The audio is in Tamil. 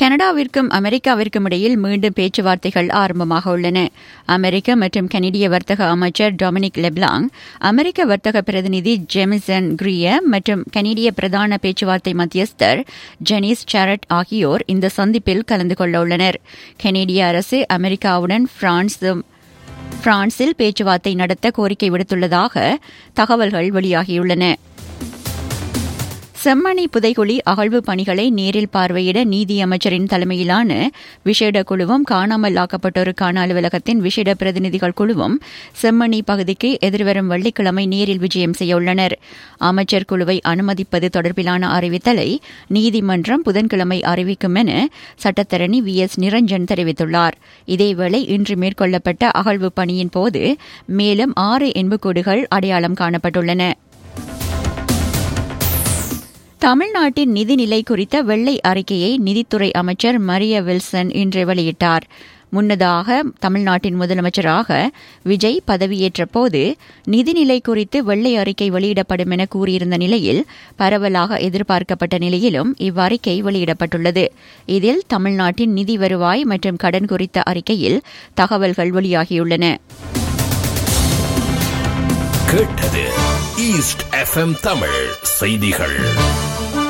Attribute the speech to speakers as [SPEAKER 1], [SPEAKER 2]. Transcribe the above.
[SPEAKER 1] கனடாவிற்கும் அமெரிக்காவிற்கும் இடையில் மீண்டும் பேச்சுவார்த்தைகள் ஆரம்பமாக உள்ளன அமெரிக்க மற்றும் கனடிய வர்த்தக அமைச்சர் டொமினிக் லெப்லாங் அமெரிக்க வர்த்தக பிரதிநிதி ஜெமிசன் கிரிய மற்றும் கனடிய பிரதான பேச்சுவார்த்தை மத்தியஸ்தர் ஜெனிஸ் சாரட் ஆகியோர் இந்த சந்திப்பில் கலந்து கொள்ள உள்ளனர் கனேடிய அரசு அமெரிக்காவுடன் பிரான்சும் பிரான்சில் பேச்சுவார்த்தை நடத்த கோரிக்கை விடுத்துள்ளதாக தகவல்கள் வெளியாகியுள்ளன செம்மணி புதைகுழி அகழ்வு பணிகளை நேரில் பார்வையிட நீதியமைச்சரின் தலைமையிலான விசேட குழுவும் காணாமல் ஆக்கப்பட்டோருக்கான அலுவலகத்தின் விசேட பிரதிநிதிகள் குழுவும் செம்மணி பகுதிக்கு எதிர்வரும் வெள்ளிக்கிழமை நேரில் விஜயம் செய்ய உள்ளனர் அமைச்சர் குழுவை அனுமதிப்பது தொடர்பிலான அறிவித்தலை நீதிமன்றம் புதன்கிழமை அறிவிக்கும் என சட்டத்தரணி வி எஸ் நிரஞ்சன் தெரிவித்துள்ளார் இதேவேளை இன்று மேற்கொள்ளப்பட்ட அகழ்வு பணியின் போது மேலும் ஆறு எண்புக்கூடுகள் அடையாளம் காணப்பட்டுள்ளன தமிழ்நாட்டின் நிதிநிலை குறித்த வெள்ளை அறிக்கையை நிதித்துறை அமைச்சர் மரிய வில்சன் இன்று வெளியிட்டார் முன்னதாக தமிழ்நாட்டின் முதலமைச்சராக விஜய் பதவியேற்ற போது நிதிநிலை குறித்து வெள்ளை அறிக்கை வெளியிடப்படும் என கூறியிருந்த நிலையில் பரவலாக எதிர்பார்க்கப்பட்ட நிலையிலும் இவ்வறிக்கை வெளியிடப்பட்டுள்ளது இதில் தமிழ்நாட்டின் நிதி வருவாய் மற்றும் கடன் குறித்த அறிக்கையில் தகவல்கள் வெளியாகியுள்ளன
[SPEAKER 2] கேட்டது ஈஸ்ட் எஃப்எம் தமிழ் செய்திகள்